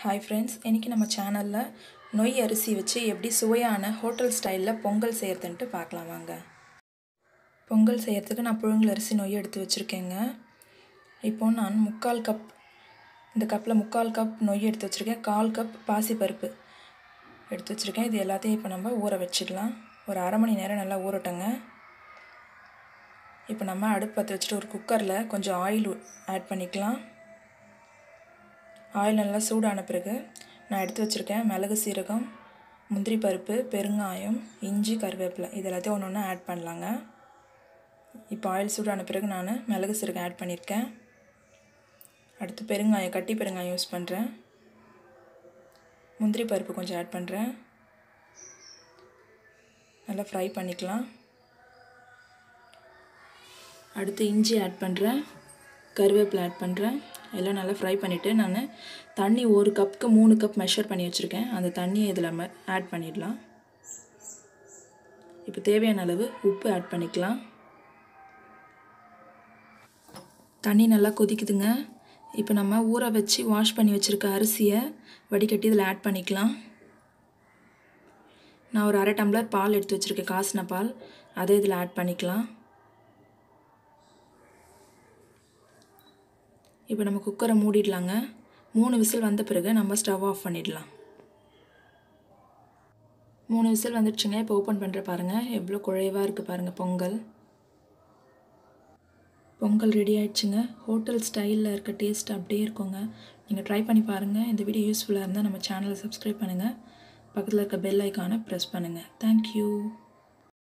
hi friends இன்றைக்கி நம்ம சேனலில் நொய் அரிசி வச்சு எப்படி சுவையான ஹோட்டல் ஸ்டைலில் பொங்கல் செய்கிறதுன்ட்டு பார்க்கலாம் வாங்க பொங்கல் செய்கிறதுக்கு நான் புழுங்கல் அரிசி நொய் எடுத்து வச்சுருக்கேங்க இப்போ நான் முக்கால் கப் இந்த கப்பில் முக்கால் கப் நொய் எடுத்து வச்சுருக்கேன் கால் கப் பாசிப்பருப்பு எடுத்து வச்சுருக்கேன் இது எல்லாத்தையும் இப்போ நம்ம ஊற வச்சிடலாம் ஒரு அரை மணி நேரம் நல்லா ஊறட்டுங்க இப்போ நம்ம அடுப்பு பற்ற வச்சுட்டு ஒரு குக்கரில் கொஞ்சம் ஆயில் ஆட் பண்ணிக்கலாம் ஆயில் நல்லா சூடான பிறகு நான் எடுத்து வச்சுருக்கேன் மிளகு சீரகம் முந்திரி பருப்பு பெருங்காயம் இஞ்சி கருவேப்பிலை இது எல்லாத்தையும் ஒன்று ஒன்று ஆட் பண்ணலாங்க இப்போ ஆயில் சூடான பிறகு நான் மிளகு சீரகம் ஆட் பண்ணியிருக்கேன் அடுத்து பெருங்காயம் கட்டி பெருங்காயம் யூஸ் பண்ணுறேன் முந்திரி பருப்பு கொஞ்சம் ஆட் பண்ணுறேன் நல்லா ஃப்ரை பண்ணிக்கலாம் அடுத்து இஞ்சி ஆட் பண்ணுறேன் கருவேப்பிலை ஆட் பண்ணுறேன் எல்லாம் நல்லா ஃப்ரை பண்ணிவிட்டு நான் தண்ணி ஒரு கப்புக்கு மூணு கப் மெஷர் பண்ணி வச்சுருக்கேன் அந்த தண்ணியை இதில் ஆட் பண்ணிடலாம் இப்போ தேவையான அளவு உப்பு ஆட் பண்ணிக்கலாம் தண்ணி நல்லா கொதிக்குதுங்க இப்போ நம்ம ஊற வச்சு வாஷ் பண்ணி வச்சுருக்க அரிசியை வடிகட்டி இதில் ஆட் பண்ணிக்கலாம் நான் ஒரு அரை டம்ளர் பால் எடுத்து வச்சுருக்கேன் காசின பால் அதை இதில் ஆட் பண்ணிக்கலாம் இப்போ நம்ம குக்கரை மூடிடலாங்க மூணு விசில் வந்த பிறகு நம்ம ஸ்டவ் ஆஃப் பண்ணிடலாம் மூணு விசில் வந்துடுச்சுங்க இப்போ ஓப்பன் பண்ணுற பாருங்கள் எவ்வளோ குழைவாக இருக்குது பாருங்கள் பொங்கல் பொங்கல் ரெடி ஆயிடுச்சுங்க ஹோட்டல் ஸ்டைலில் இருக்க டேஸ்ட் அப்படியே இருக்குங்க நீங்கள் ட்ரை பண்ணி பாருங்கள் இந்த வீடியோ யூஸ்ஃபுல்லாக இருந்தால் நம்ம சேனலை சப்ஸ்கிரைப் பண்ணுங்கள் பக்கத்தில் இருக்க பெல் ஐக்கானை ப்ரெஸ் பண்ணுங்கள் தேங்க்யூ